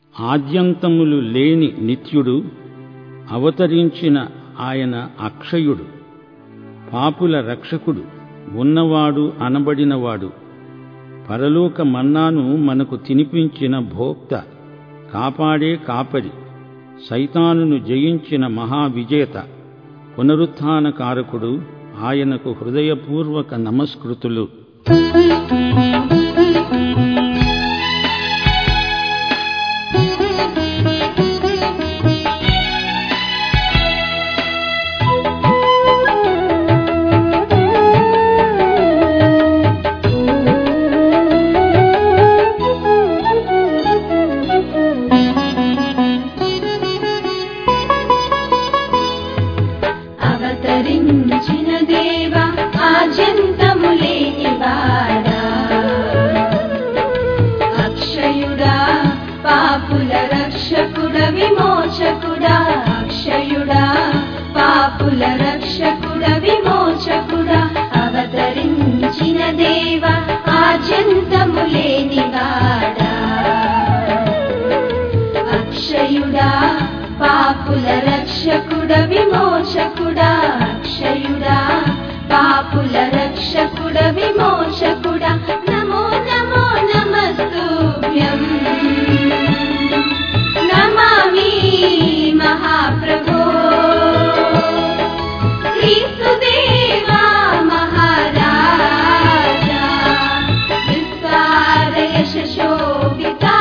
ఆద్యంతములు లేని నిత్యుడు అవతరించిన ఆయన అక్షయుడు పాపుల రక్షకుడు ఉన్నవాడు అనబడినవాడు పరలోక మన్నాను మనకు తినిపించిన భోక్త కాపాడే కాపరి సైతానును జయించిన మహావిజేత పునరుత్థాన కారకుడు ఆయనకు హృదయపూర్వక నమస్కృతులు అవతరించిన దేవా ఆజంతము లేని వాడా అక్షయుడా పాపుల రక్షకుడ విమోచకుడా అక్షయుడా పాపుల రక్షకుడ విమోచకుడా అవతరించిన దేవా ఆజంతము లేని వాడా అక్షయుడా పాపుల రక్షకుడ విమోచకుడా అక్షయుడా పాపుల రక్షకుడ విమోచకుడా నమో నమో నమస్తుభ్యం నమామి మహాప్రభో క్రీస్తుదేవా మహారాజా విస్తార యశోభితా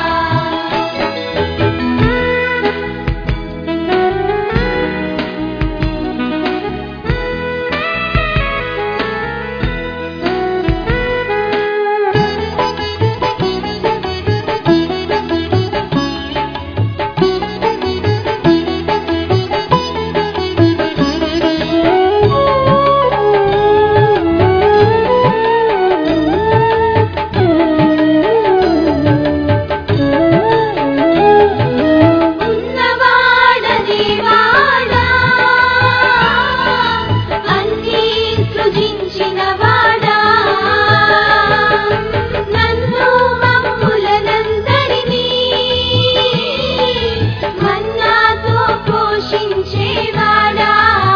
ఉన్నవాడని వాడా అన్నీ సృజించిన వాడా నన్ను మమ్ములనందరినీ మన్నాతో పోషించేవాడా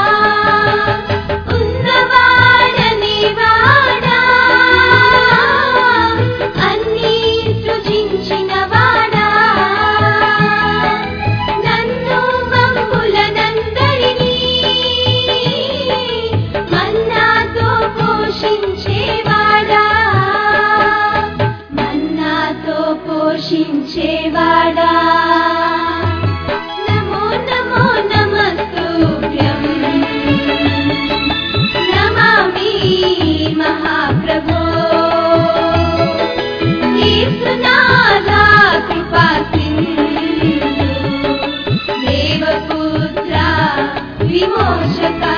ఉన్నవాడని వాడా అన్నీ సృజించిన వాడా నన్ను మమ్ములనందరినీ మన్నాతో పోషించేవాడా మన్నాతో పోషించేవాడా నమో నమో నమస్తుభ్యం నమామి మహాప్రభో యేసునాథా కృపా సింధు దేవపుత్ర విమోచక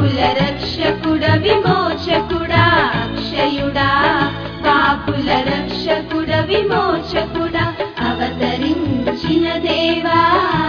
పాపుల రక్షకుడ విమోచకుడా అక్షయుడా పాపుల రక్షకుడ విమోచకుడా అవతరించిన దేవా